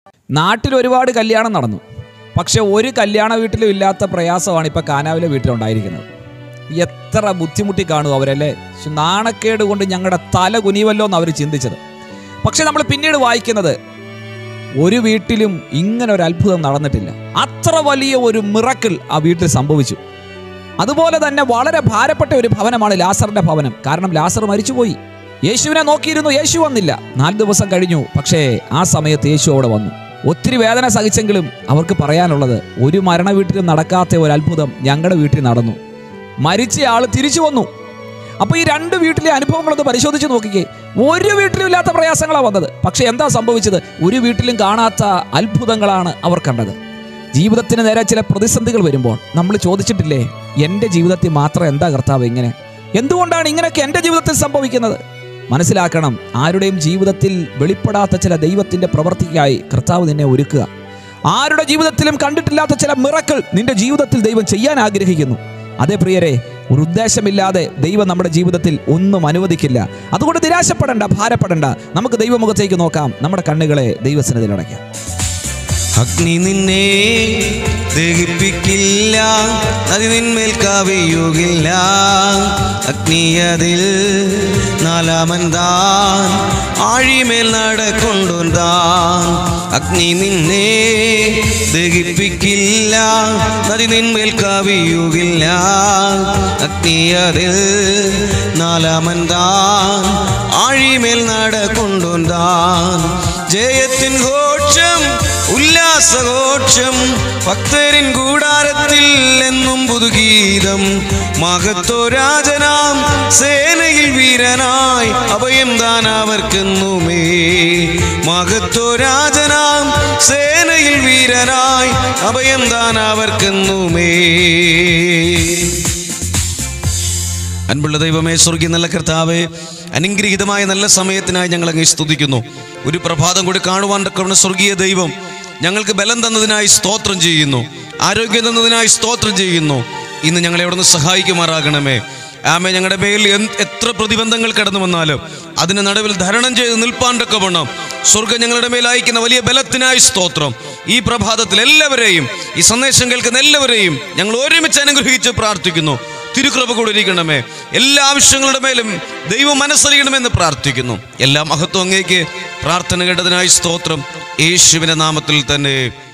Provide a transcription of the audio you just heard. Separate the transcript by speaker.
Speaker 1: നാട്ടിൽ ഒരുപാട് കല്യാണം നടന്നു പക്ഷെ ഒരു കല്യാണ വീട്ടിലും ഇല്ലാത്ത പ്രയാസമാണ് ഇപ്പൊ കാനാവിലെ വീട്ടിലുണ്ടായിരിക്കുന്നത് എത്ര ബുദ്ധിമുട്ടി കാണും അവരല്ലേ ശ്ശെ, നാണക്കേട് കൊണ്ട് ഞങ്ങളുടെ തല കുനിവല്ലോ എന്ന് അവർ ചിന്തിച്ചത് പക്ഷെ നമ്മൾ പിന്നീട് വായിക്കുന്നത് ഒരു വീട്ടിലും ഇങ്ങനെ ഒരു അത്ഭുതം നടന്നിട്ടില്ല അത്ര വലിയ ഒരു മിറക്കിൾ ആ വീട്ടിൽ സംഭവിച്ചു അതുപോലെ തന്നെ വളരെ ഭാരപ്പെട്ട ഒരു ഭവനമാണ് ലാസറിന്റെ ഭവനം കാരണം ലാസർ മരിച്ചുപോയി യേശുവിനെ നോക്കിയിരുന്നു യേശു വന്നില്ല നാല് ദിവസം കഴിഞ്ഞു പക്ഷേ ആ സമയത്ത് യേശു അവിടെ വന്നു ഒത്തിരി വേദന സഹിച്ചെങ്കിലും അവർക്ക് പറയാനുള്ളത് ഒരു മരണ വീട്ടിലും നടക്കാത്ത ഒരു അത്ഭുതം ഞങ്ങളുടെ വീട്ടിൽ നടന്നു മരിച്ച ആൾ തിരിച്ചു വന്നു അപ്പൊ ഈ രണ്ട് വീട്ടിലെ അനുഭവങ്ങളൊന്ന് പരിശോധിച്ച് നോക്കിക്കേ ഒരു വീട്ടിലും ഇല്ലാത്ത പ്രയാസങ്ങളാണ് വന്നത് പക്ഷെ എന്താ സംഭവിച്ചത് ഒരു വീട്ടിലും കാണാത്ത അത്ഭുതങ്ങളാണ് അവർ കണ്ടത് ജീവിതത്തിന് നേരെ ചില പ്രതിസന്ധികൾ വരുമ്പോൾ നമ്മൾ ചോദിച്ചിട്ടില്ലേ എൻ്റെ ജീവിതത്തിൽ മാത്രം എന്താ കർത്താവ് ഇങ്ങനെ എന്തുകൊണ്ടാണ് ഇങ്ങനെയൊക്കെ എൻ്റെ ജീവിതത്തിൽ സംഭവിക്കുന്നത് മനസ്സിലാക്കണം ആരുടെയും ജീവിതത്തിൽ വെളിപ്പെടാത്ത ചില ദൈവത്തിന്റെ പ്രവൃത്തിക്കായി കർത്താവ് നിന്നെ ഒരുക്കുക ആരുടെ ജീവിതത്തിലും കണ്ടിട്ടില്ലാത്ത ചില മിറക്കൾ നിന്റെ ജീവിതത്തിൽ ദൈവം ചെയ്യാൻ ആഗ്രഹിക്കുന്നു അതേ പ്രിയരെ ഒരു ഉദ്ദേശമില്ലാതെ ദൈവം നമ്മുടെ ജീവിതത്തിൽ ഒന്നും അനുവദിക്കില്ല അതുകൊണ്ട് നിരാശപ്പെടണ്ട ഭാരപ്പെടണ്ട നമുക്ക് ദൈവമുഖത്തേക്ക് നോക്കാം നമ്മുടെ കണ്ണുകളെ ദൈവസനത്തിൽ അടയ്ക്കാം
Speaker 2: അഗ്നി നിന്നെ ദഹിപ്പിക്കില്ല നദി നിന്മേൽ കവിയുകില്ല അഗ്നിയതിൽ നാലാമൻ താൻ ആഴിമേൽ നടക്കൊണ്ടു താൻ അഗ്നി നിന്നെ ദഹിപ്പിക്കില്ല നദി നിന്മേൽ കവിയുകില്ല അഗ്നിയതിൽ നാലാമൻ താൻ ആഴിമേൽ നടക്കൊണ്ടു താൻ ജയത്തിൻ ഘോഷം ഉല്ലാസഘോഷം ഭക്തരിൻ കൂടാരത്തിൽ എന്നും പുതുഗീതം മഹത്വരാജനാം സേനയിൽ വീരനായി അഭയം താൻ അവർക്കെന്നുമേ മഹത്വരാജനാം സേനയിൽ വീരനായി അഭയം താൻ അവർക്കെന്നുമേ അൻപുള്ള ദൈവമേ സ്വർഗീയ നല്ല കർത്താവേ അനുഗ്രഹീതമായ നല്ല സമയത്തിനായി ഞങ്ങൾ അങ്ങ് സ്തുതിക്കുന്നു ഒരു പ്രഭാതം കൂടി കാണുവാൻ തക്കവണ്ണം സ്വർഗീയ ദൈവം ഞങ്ങൾക്ക് ബലം തന്നതിനായി സ്തോത്രം ചെയ്യുന്നു ആരോഗ്യം തന്നതിനായി സ്തോത്രം ചെയ്യുന്നു ഇന്ന് ഞങ്ങളെ അവിടെ നിന്ന് സഹായിക്കുമാറാകണമേ ആമേ ഞങ്ങളുടെ മേൽ എന്ത് എത്ര പ്രതിബന്ധങ്ങൾ കടന്നു വന്നാലും അതിന് നടുവിൽ ധരണം ചെയ്ത് നിൽപ്പാൻ തക്കവണ്ണം സ്വർഗം ഞങ്ങളുടെ മേൽ അയക്കുന്ന വലിയ ബലത്തിനായി സ്തോത്രം ഈ പ്രഭാതത്തിൽ എല്ലാവരെയും ഈ സന്ദേശം കേൾക്കുന്ന എല്ലാവരെയും ഞങ്ങൾ ഒരുമിച്ച് അനുഗ്രഹിച്ച് പ്രാർത്ഥിക്കുന്നു തിരുകൃപ കൂടെ ഇരിക്കണമേ എല്ലാ ആവശ്യങ്ങളുടെ മേലും ദൈവം മനസ്സറിയണമെന്ന് പ്രാർത്ഥിക്കുന്നു എല്ലാ മഹത്വം അങ്ങേക്ക് പ്രാർത്ഥന കേട്ടതിനായി സ്തോത്രം യേശുവിന്റെ നാമത്തിൽ തന്നെ